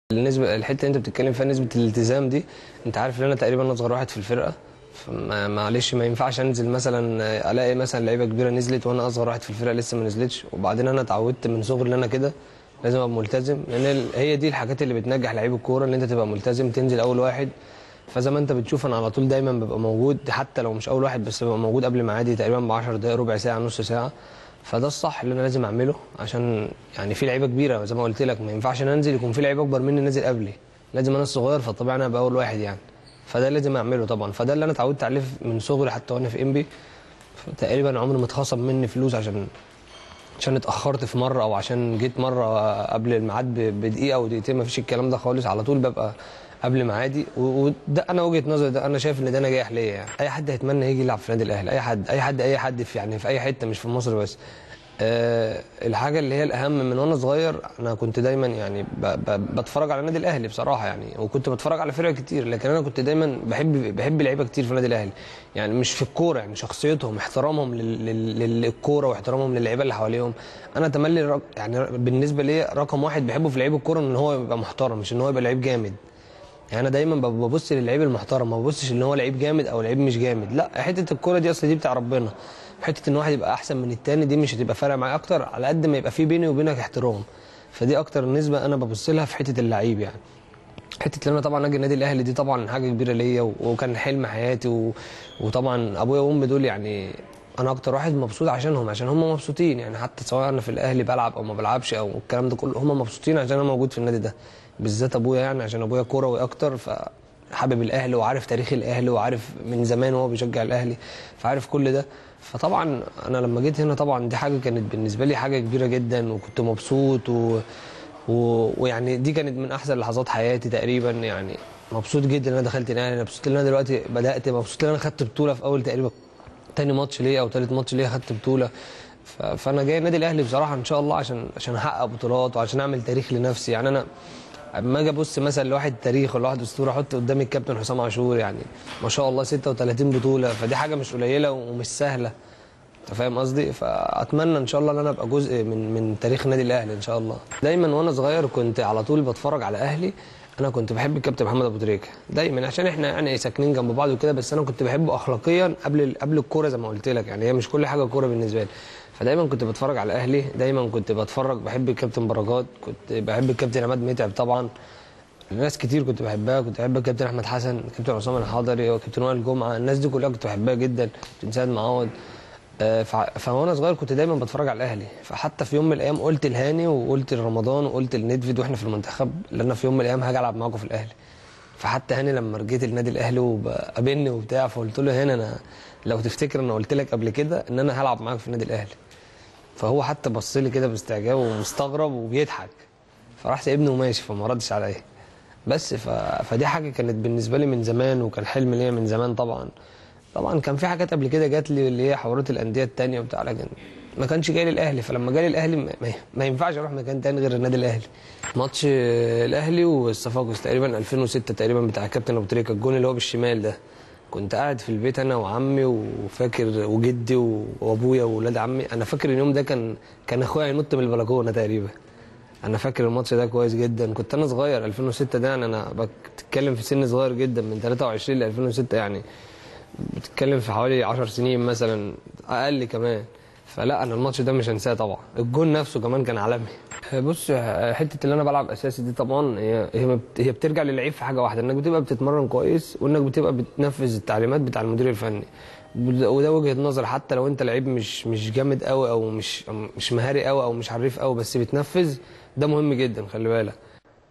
النسبه الحته اللي انت بتتكلم فيها نسبه الالتزام دي انت عارف ان انا تقريبا اصغر واحد في الفرقه فما- معلش ما ينفعش انزل مثلا الاقي مثلا لعيبه كبيره نزلت وانا اصغر واحد في الفرقه لسه ما نزلتش وبعدين انا اتعودت من صغري ان انا كده لازم ابقى ملتزم لان ال- هي دي الحاجات اللي بتنجح لعيب الكوره ان انت تبقى ملتزم تنزل اول واحد فزي ما انت بتشوف انا على طول دايما ببقى موجود حتى لو مش اول واحد بس ببقى موجود قبل ميعادي تقريبا ب 10 دقائق ربع ساعه نص ساعه فده الصح اللي انا لازم اعمله عشان يعني في لعيبه كبيره زي ما قلت لك ما ينفعش انا انزل يكون في لعيبه اكبر مني نازل قبلي لازم انا الصغير فطبيعي انا ابقى اول واحد يعني فده لازم اعمله طبعا فده اللي انا اتعودت عليه من صغري حتى وانا في انبي تقريبا عمري ما اتخصم مني فلوس عشان عشان اتاخرت في مره او عشان جيت مره قبل الميعاد ب- بدقيقه او دقيقتين ما فيش الكلام ده خالص على طول ببقى قبل ميعادي و- وده انا وجهه نظري ده انا شايف ان ده نجاح ليا يعني اي حد هيتمنى يجي يلعب في النادي الاهلي اي حد اي حد اي حد في يعني في اي حته مش في مصر بس أه الحاجه اللي هي الاهم من وانا صغير انا كنت دايما يعني ب ب بتفرج على النادي الاهلي بصراحه يعني وكنت بتفرج على فرق كتير لكن انا كنت دايما بحب بحب لعيبه كتير في النادي الاهلي يعني مش في الكوره يعني شخصيتهم احترامهم لل- لل- للكوره واحترامهم للعيبه اللي حواليهم انا تملي رق- يعني بالنسبه لي رقم واحد بحبه في لعيب الكوره ان هو يبقى محترم مش ان هو يبقى لعيب جامد يعني انا دايما بب- ببص للعيب المحترم ما ببصش ان هو لعيب جامد او لعيب مش جامد لا حته الكوره دي اصل دي بتاع ربنا حته ان واحد يبقى احسن من التاني دي مش هتبقى فارقه معايا اكتر على قد ما يبقى في بيني وبينك احترام فدي اكتر نسبه انا ببص لها في حته اللعيب يعني حته ان انا طبعا اجي النادي الاهلي دي طبعا حاجه كبيره ليا و- وكان حلم حياتي و... وطبعا ابويا وامي دول يعني انا اكتر واحد مبسوط عشانهم عشان هم مبسوطين يعني حتى سواء انا في الاهلي بلعب او ما بلعبش او الكلام ده كله هم مبسوطين عشان انا موجود في النادي ده بالذات ابويا يعني عشان ابويا كروي اكتر فحابب الاهلي وعارف تاريخ الاهلي وعارف من زمان وهو بيشجع الاهلي فعارف كل ده فطبعا انا لما جيت هنا طبعا دي حاجه كانت بالنسبه لي حاجه كبيره جدا وكنت مبسوط و... و... ويعني دي كانت من احسن لحظات حياتي تقريبا يعني مبسوط جدا ان انا دخلت الاهلي مبسوط ان انا دلوقتي بدات مبسوط ان انا خدت بطوله في اول تقريبا تاني ماتش ليا او تالت ماتش ليا خدت بطوله ف... فانا جاي النادي الاهلي بصراحه ان شاء الله عشان عشان احقق بطولات وعشان اعمل تاريخ لنفسي يعني انا اما اجي ابص مثلا لواحد تاريخ ولا واحد اسطوره احط قدامي الكابتن حسام عاشور يعني ما شاء الله 36 بطوله فدي حاجه مش قليله ومش سهله انت فاهم قصدي فاتمنى ان شاء الله ان انا ابقى جزء من من تاريخ النادي الاهلي ان شاء الله دايما وانا صغير كنت على طول بتفرج على اهلي انا كنت بحب الكابتن محمد ابو تريكه دايما عشان احنا يعني ساكنين جنب بعض وكده بس انا كنت بحبه اخلاقيا قبل قبل الكوره زي ما قلت لك يعني هي مش كل حاجه كوره بالنسبه لي فدايما كنت بتفرج على اهلي دايما كنت بتفرج بحب الكابتن بركات كنت بحب الكابتن عماد متعب طبعا ناس كتير كنت بحبها كنت بحب الكابتن احمد حسن الكابتن عصام الحضري وكابتن وائل جمعه الناس دي كلها كنت بحبها جدا كابتن سيد معوض آه، فع- فوانا صغير كنت دايما بتفرج على الاهلي فحتى في يوم من الايام قلت لهاني وقلت لرمضان وقلت لندفيد واحنا في المنتخب اللي انا في يوم من الايام هاجي العب معاكم في الاهلي فحتى هاني لما رجيت النادي الاهلي وقابلني وبتاع فقلت له هنا انا لو تفتكر انا قلت لك قبل كده ان انا هلعب معاك في النادي الاهلي فهو حتى بص لي كده باستعجاب ومستغرب وبيضحك فراح سايبني وماشي فما ردش عليا بس ف... فدي حاجه كانت بالنسبه لي من زمان وكان حلم ليا من زمان طبعا طبعا كان في حاجات قبل كده جات لي اللي هي حوارات الانديه التانية وبتاع لكن ما كانش جاي لي الاهلي فلما جالي الاهلي ما, ما- ما ينفعش اروح مكان تاني غير النادي الاهلي ماتش آه، الاهلي والصفاقس تقريبا 2006 تقريبا بتاع كابتن ابو تريكه الجون اللي هو بالشمال ده كنت قاعد في البيت انا وعمي وفاكر وجدي وابويا واولاد عمي انا فاكر اليوم ده كان كان اخويا ينط من البلكونه تقريبا انا فاكر الماتش ده كويس جدا كنت انا صغير 2006 ده يعني انا بتكلم في سن صغير جدا من 23 ل 2006 يعني بتتكلم في حوالي 10 سنين مثلا اقل كمان فلا انا الماتش ده مش هنساه طبعا الجون نفسه كمان كان عالمي بص حته اللي انا بلعب اساسي دي طبعا هي هي ما بت- هي بترجع للعيب في حاجه واحده انك بتبقى بتتمرن كويس وانك بتبقى بتنفذ التعليمات بتاع المدير الفني وده وجهه نظر حتى لو انت لعيب مش مش جامد قوي او مش مش مهاري قوي او مش حريف قوي بس بتنفذ ده مهم جدا خلي بالك